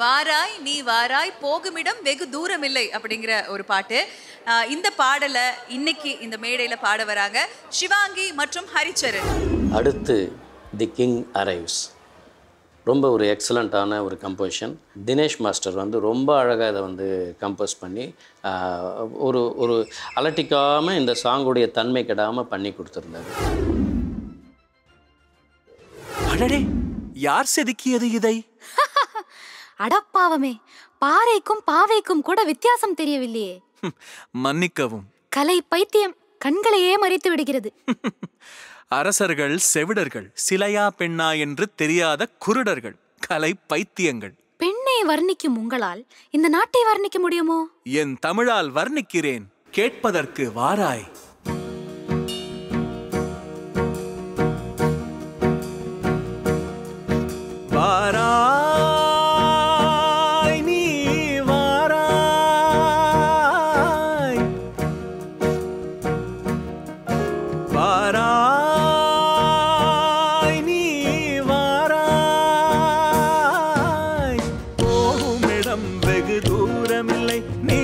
வாராய் நீ வாராய் போகுமிடம் வெகு தூரம் இல்லை அப்படிங்கிற ஒரு பாட்டு ஆஹ் இந்த பாடலை இன்னைக்கு இந்த மேடையில பாட வராங்க சிவாங்கி மற்றும் ஹரிச்சரன் அடுத்து தி கிங் அரைவ்ஸ் ரொம்ப ஒரு எக்ஸலண்ட்டான ஒரு கம்போசிஷன் தினேஷ் மாஸ்டர் வந்து ரொம்ப அழகாக இதை வந்து கம்போஸ் பண்ணி ஆஹ், ஒரு ஒரு அலட்டிக்காமல் இந்த சாங்குடைய தன்மை கெடாமல் பண்ணி கொடுத்துருந்தாரு அடடே யார் செதுக்கியது இதை அடப்பாவமே பாறைக்கும் பாவைக்கும் கூட வித்தியாசம் தெரியவில்லையே ஹம், மன்னிக்கவும் கலை பைத்தியம் கண்களையே மறைத்து விடுகிறது அரசர்கள் செவிடர்கள் சிலையா பெண்ணா என்று தெரியாத குருடர்கள் கலை பைத்தியங்கள் பெண்ணை வர்ணிக்கும் உங்களால் இந்த நாட்டை வர்ணிக்க முடியுமோ என் தமிழால் வர்ணிக்கிறேன் கேட்பதற்கு வாராய் வாராய் நீ வாராய் வாராய் நீ வாராய் போகும் இடம் வெகு தூரமில்லை நீ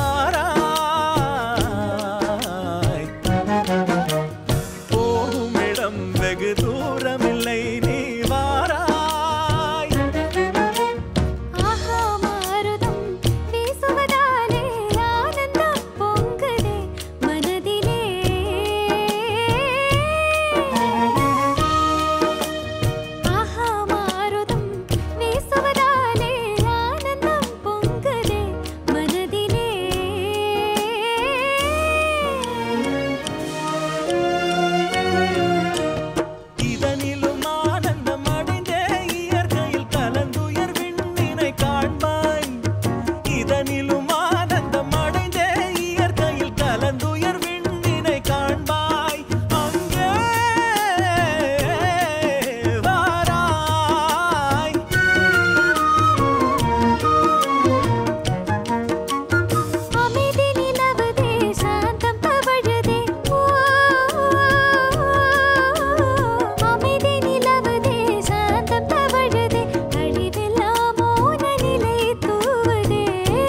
வாராய் போகும் இடம் வெகு தூரமில்லை நீ வாராய் ஆஹா மாருதம் வீசுவதாலே ஆனந்தம் பொங்குதே மனதிலே ஆஹா மாருதம் வீசுவதாலே ஆனந்தம் பொங்குதே மனதிலே இதனிலும் ஆனந்தம் அடைந்தே இயற்கையில் கலந்துயர் விண்ணினை காண்பாய் இதனிலும் ஆனந்தம் அடைந்தே இயற்கையில் கலந்துயர் விண்ணினை காண்பாய் அங்கே வாராய் அமைதி நிலவுதே சாந்தம் தவழுதே ஓ அமைதி நிலவுதே சாந்தம் தவழுதே அழிவெல்லாம் மோன நிலை தூவுதே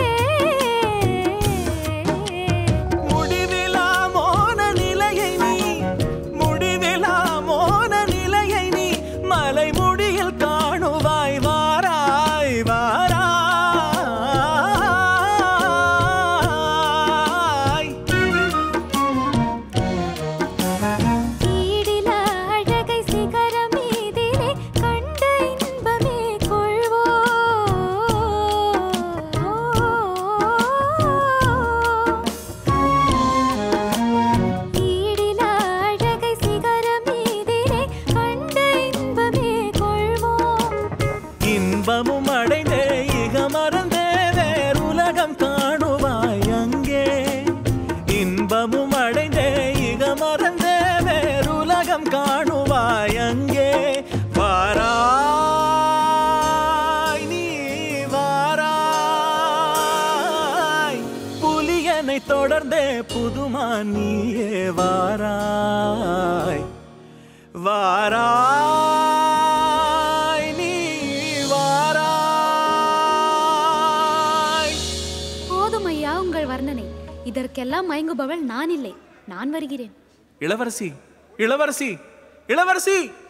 முடிவிலா மோன நிலையை நீ முடிவிலா மோன நிலையை நீ மலை முடியில் காணுவாய் வாராய் வாராய் ஈடில அழகை சிகரம் மீதிலே கண்டு இன்பமே கொள்வோம் ஈடில அழகை சிகரம் மீதிலே கண்டு இன்பமே கொள்வோம் இன்பமும் அடைந்தே இக மறந்தே வேறு உலகம் காணுவாய் அங்கே இன்பமும் அடைந்தே இக மறந்தே வேறு உலகம் காணுவாய் அங்கே வாராய் நீ வாராய் புலியனை தொடர்ந்தே புதுமான் நீயே வாராய் வாராய் நீ வாராய் போதும் ஐயா உங்கள் வர்ணனை இதற்கெல்லாம் மயங்குபவள் நான் இல்லை நான் வருகிறேன் இளவரசி இளவரசி இளவரசி